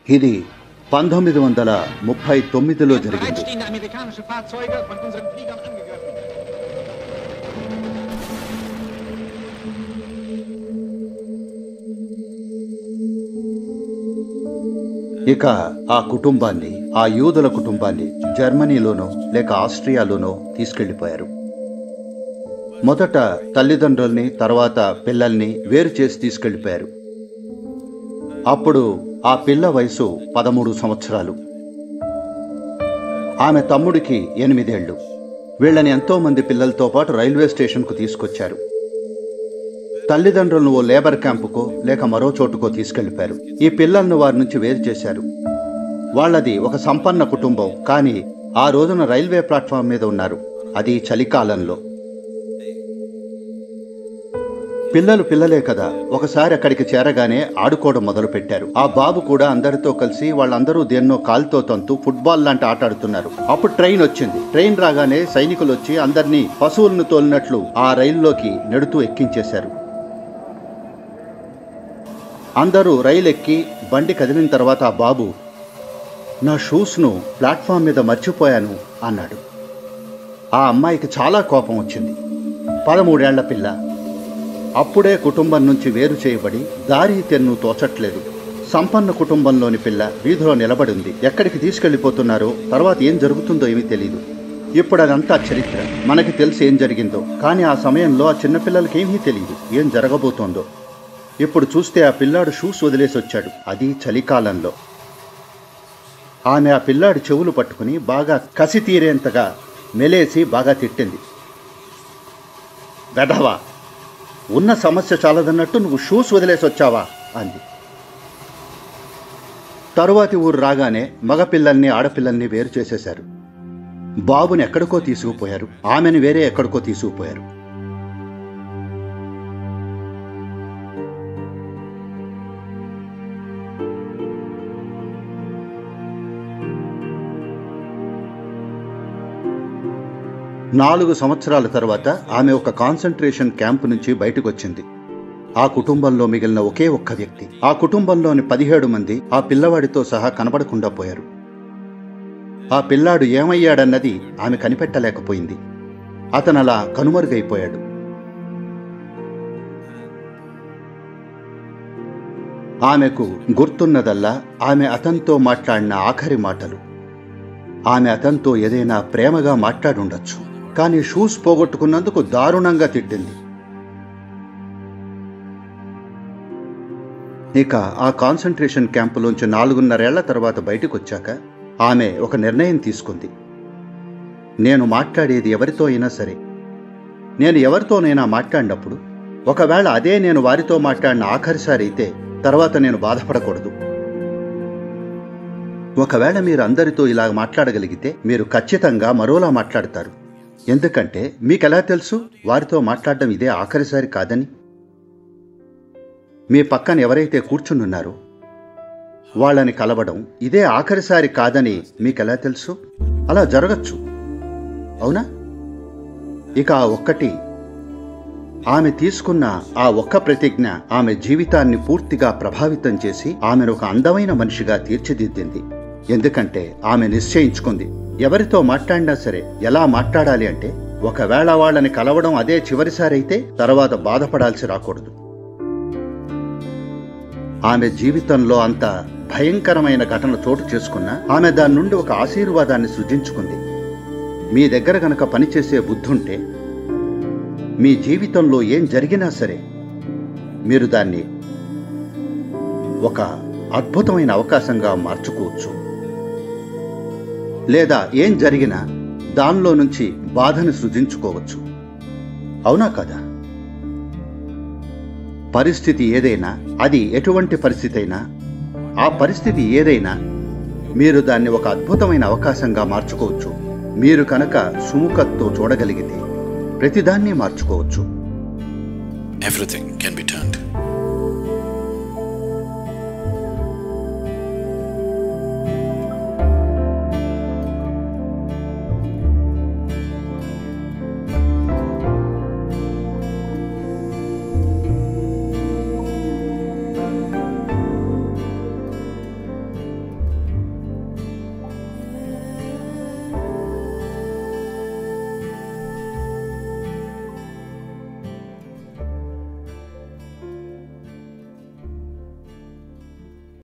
ఇది పంతొమ్మిది వందల ముప్పై తొమ్మిదిలో జరిగింది Bereitstehende amerikanische Fahrzeuge von unseren Fliegern angegriffen. ఇక ఆ కుటుంబాన్ని ఆ యూదుల కుటుంబాన్ని జర్మనీలోనో లేక ఆస్ట్రియాలోనో తీసుకెళ్లిపోయారు మొదట తల్లిదండ్రుల్ని తర్వాత పిల్లల్ని వేరు చేసి తీసుకెళ్లిపోయారు అప్పుడు ఆ పిల్ల వయసు పదమూడు సంవత్సరాలు ఆమె తమ్ముడికి ఎనిమిదేళ్లు వీళ్ళని ఎంతో మంది పిల్లలతో పాటు రైల్వే స్టేషన్కు తీసుకొచ్చారు తల్లిదండ్రులను ఓ లేబర్ క్యాంపుకో లేక మరో చోటుకో తీసుకెళ్లిపారు ఈ పిల్లలను వారి నుంచి వేరు చేశారు వాళ్ళది ఒక సంపన్న కుటుంబం కానీ ఆ రోజున రైల్వే ప్లాట్ఫామ్ మీద ఉన్నారు అది చలికాలంలో పిల్లలు పిల్లలే కదా ఒకసారి అక్కడికి చేరగానే ఆడుకోవడం మొదలు పెట్టారు ఆ బాబు కూడా అందరితో కలిసి వాళ్ళందరూ దేన్నో కాలుతో తంతు ఫుట్బాల్ లాంటి ఆట ఆడుతున్నారు అప్పుడు ట్రైన్ వచ్చింది ట్రైన్ రాగానే సైనికులు వచ్చి అందరినీ పశువులను తోలినట్లు ఆ రైల్లోకి నెడుతూ ఎక్కించేశారు అందరూ రైలు ఎక్కి బండి కదిలిన తర్వాత ఆ బాబు నా షూస్ను ప్లాట్ఫామ్ మీద మర్చిపోయాను అన్నాడు ఆ అమ్మాయికి చాలా కోపం వచ్చింది పదమూడేళ్ల పిల్ల అప్పుడే కుటుంబం నుంచి వేరు చేయబడి దారి తెన్ను తోచట్లేదు సంపన్న కుటుంబంలోని పిల్ల వీధిలో నిలబడింది ఎక్కడికి తీసుకెళ్లిపోతున్నారో తర్వాత ఏం జరుగుతుందో ఏమీ తెలియదు ఇప్పుడు అదంతా చరిత్ర మనకి తెలిసి ఏం జరిగిందో కానీ ఆ సమయంలో ఆ చిన్నపిల్లలకి ఏమీ తెలియదు ఏం జరగబోతోందో ఇప్పుడు చూస్తే ఆ పిల్లాడు షూస్ వదిలేసి వచ్చాడు అది చలికాలంలో ఆమె ఆ పిల్లాడి చెవులు పట్టుకుని బాగా కసి తీరేంతగా మెలేసి బాగా తిట్టింది వెధవా ఉన్న సమస్య చాలదన్నట్టు నువ్వు షూస్ వదిలేసి వచ్చావా అంది తరువాతి ఊరు రాగానే మగపిల్లల్ని ఆడపిల్లల్ని వేరు చేసేశారు బాబుని ఎక్కడికో తీసుకుపోయారు ఆమెను వేరే ఎక్కడికో తీసుకుపోయారు నాలుగు సంవత్సరాల తర్వాత ఆమె ఒక కాన్సన్ట్రేషన్ క్యాంప్ నుంచి బయటకు వచ్చింది ఆ కుటుంబంలో మిగిలిన ఒకే ఒక్క వ్యక్తి ఆ కుటుంబంలోని పదిహేడు మంది ఆ పిల్లవాడితో సహా కనబడకుండా పోయారు ఆ పిల్లాడు ఏమయ్యాడన్నది ఆమె కనిపెట్టలేకపోయింది అతను అలా కనుమరుగైపోయాడు ఆమెకు గుర్తున్నదల్లా ఆమె అతనితో మాట్లాడిన ఆఖరి మాటలు ఆమె అతనితో ఏదైనా ప్రేమగా మాట్లాడుండొచ్చు కానీ షూస్ పోగొట్టుకున్నందుకు దారుణంగా తిట్టింది ఇక ఆ కాన్సన్ట్రేషన్ క్యాంపులోంచి నాలుగున్నరేళ్ల తర్వాత బయటకు వచ్చాక ఆమె ఒక నిర్ణయం తీసుకుంది నేను మాట్లాడేది ఎవరితో అయినా సరే నేను ఎవరితోనైనా మాట్లాడినప్పుడు ఒకవేళ అదే నేను వారితో మాట్లాడిన ఆఖరిసారి అయితే తర్వాత నేను బాధపడకూడదు ఒకవేళ మీరు అందరితో ఇలా మాట్లాడగలిగితే మీరు ఖచ్చితంగా మరోలా మాట్లాడతారు ఎందుకంటే మీకెలా తెలుసు వారితో మాట్లాడడం ఇదే ఆఖరిసారి కాదని మీ పక్కన ఎవరైతే కూర్చునున్నారో వాళ్ళని కలవడం ఇదే ఆఖరిసారి కాదని మీకెలా తెలుసు అలా జరగచ్చు అవునా ఇక ఆ ఒక్కటి ఆమె తీసుకున్న ఆ ఒక్క ప్రతిజ్ఞ ఆమె జీవితాన్ని పూర్తిగా ప్రభావితం చేసి ఆమెను ఒక అందమైన మనిషిగా తీర్చిదిద్దింది ఎందుకంటే ఆమె నిశ్చయించుకుంది ఎవరితో మాట్లాడినా సరే ఎలా మాట్లాడాలి అంటే ఒకవేళ వాళ్ళని కలవడం అదే చివరిసారి అయితే తర్వాత బాధపడాల్సి రాకూడదు ఆమె జీవితంలో అంత భయంకరమైన ఘటన చోటు చేసుకున్న ఆమె దాని నుండి ఒక ఆశీర్వాదాన్ని సృజించుకుంది మీ దగ్గర గనక పనిచేసే బుద్ధుంటే మీ జీవితంలో ఏం జరిగినా సరే మీరు దాన్ని ఒక అద్భుతమైన అవకాశంగా మార్చుకోవచ్చు లేదా ఏం జరిగినా దానిలో నుంచి బాధను సృజించుకోవచ్చు అవునా కదా పరిస్థితి ఏదైనా అది ఎటువంటి పరిస్థితి అయినా ఆ పరిస్థితి ఏదైనా మీరు దాన్ని ఒక అద్భుతమైన అవకాశంగా మార్చుకోవచ్చు మీరు కనుక సుముఖతతో చూడగలిగితే ప్రతిదాన్ని మార్చుకోవచ్చు Everything can be turned